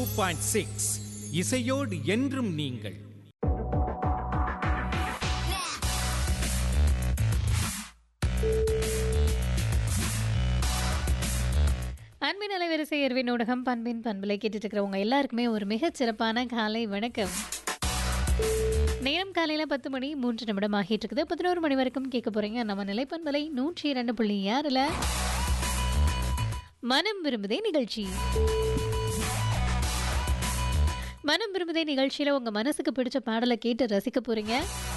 point six இசையோடு என்றும் நீங்கள் அன்பின் அலைவரிசை எர்வின் ஊடகம் பண்பின் பண்பலை கேட்டுட்டு இருக்கிறவங்க எல்லாருக்குமே ஒரு மிகச் சிறப்பான காலை வணக்கம் நேரம் காலையில் பத்து மணி மூன்று நிமிடம் ஆகிட்டு இருக்குது பதினோரு மணி வரைக்கும் கேட்க போறீங்க நம்ம நிலைப்பண்பலை நூற்றி இரண்டு புள்ளி ஆறில் மனம் விரும்புதே நிகழ்ச்சி மனம் விரும்புதே நிகழ்ச்சியில் உங்கள் மனசுக்கு பிடிச்ச பாடலை கேட்டு ரசிக்க போறீங்க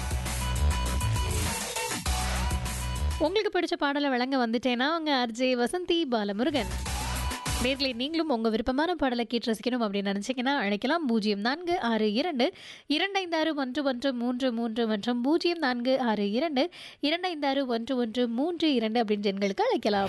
உங்களுக்கு பிடிச்ச பாடலை வழங்க வந்துட்டேன்னா உங்க அர்ஜே வசந்தி பாலமுருகன் நேர்களை நீங்களும் உங்கள் விருப்பமான பாடலை கேட்டு ரசிக்கணும் அப்படின்னு நினச்சிங்கன்னா அழைக்கலாம் பூஜ்ஜியம் நான்கு ஆறு இரண்டு இரண்டைந்து ஆறு ஒன்று ஒன்று மூன்று மூன்று மற்றும் பூஜ்ஜியம் நான்கு ஆறு இரண்டு இரண்டைந்து ஆறு ஒன்று ஒன்று மூன்று இரண்டு அப்படின்ற எண்களுக்கு அழைக்கலாம்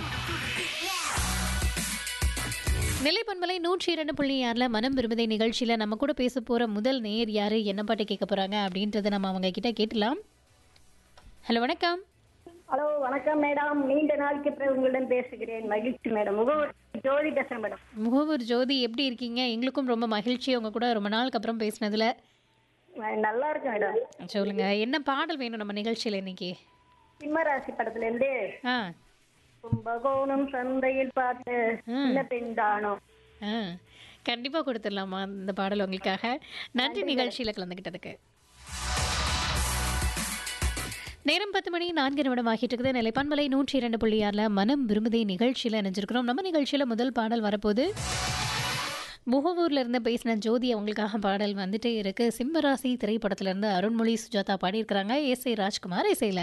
நிலைப்பண்பலை நூற்றி இரண்டு புள்ளி ஆறில் மனம் விரும்புதை நிகழ்ச்சியில் நம்ம கூட பேச போகிற முதல் நேர் யார் என்ன பாட்டு கேட்க போகிறாங்க அப்படின்றத நம்ம அவங்க கிட்ட கேட்டலாம் ஹலோ வணக்கம் ஹலோ வணக்கம் மேடம் நீண்ட நாளுக்கு பிறகு உங்களிடம் பேசுகிறேன் மகிழ்ச்சி மேடம் முகவர் ஜோதி பேசுறேன் மேடம் முகவர் ஜோதி எப்படி இருக்கீங்க எங்களுக்கும் ரொம்ப மகிழ்ச்சி உங்க கூட ரொம்ப நாளுக்கு அப்புறம் பேசினதுல நான் நல்லா இருக்கேன் மேடம் சொல்லுங்க என்ன பாடல் வேணும் நம்ம நிகழ்ச்சியில் இன்னைக்கு சிம்மராசி படத்துல இருந்து ஆ கும்பகோணம் சந்தையில் பார்த்து சின்ன பெண் தானோ ஆ கண்டிப்பாக கொடுத்துடலாமா இந்த பாடல் உங்களுக்காக நன்றி நிகழ்ச்சியில் கலந்துக்கிட்டதுக்கு நேரம் பத்து மணி நான்கு நிமிடம் ஆகிட்டு இருக்குது நிலைப்பான்மலை நூற்றி இரண்டு புள்ளி ஆறில் மனம் விரும்புதே நிகழ்ச்சியில் இணைஞ்சிருக்கிறோம் நம்ம நிகழ்ச்சியில் முதல் பாடல் வரப்போது முகவூர்ல இருந்து பேசின ஜோதி அவங்களுக்காக பாடல் வந்துட்டே இருக்கு சிம்மராசி திரைப்படத்துல இருந்து அருண்மொழி சுஜாதா பாடியிருக்கிறாங்க எஸ் ஏ ராஜ்குமார் இசையில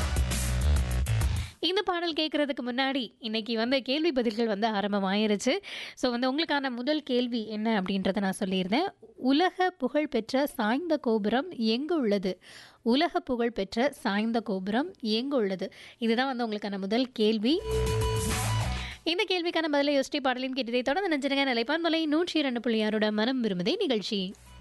இந்த பாடல் கேட்குறதுக்கு முன்னாடி இன்னைக்கு வந்து கேள்வி பதில்கள் வந்து ஆரம்பமாயிருச்சு ஸோ வந்து உங்களுக்கான முதல் கேள்வி என்ன அப்படின்றத நான் சொல்லியிருந்தேன் உலக புகழ்பெற்ற சாய்ந்த கோபுரம் எங்கு உள்ளது உலக புகழ்பெற்ற சாய்ந்த கோபுரம் எங்கு உள்ளது இதுதான் வந்து உங்களுக்கான முதல் கேள்வி இந்த கேள்விக்கான பதிலை யோசிச்சு பாடலையும் கேட்டதை தொடர்ந்து நினைச்சிருங்க நிலைப்பான் மலை நூற்றி இரண்டு புள்ளி ஆறோட மனம் விரும்புதே நிகழ்ச்சி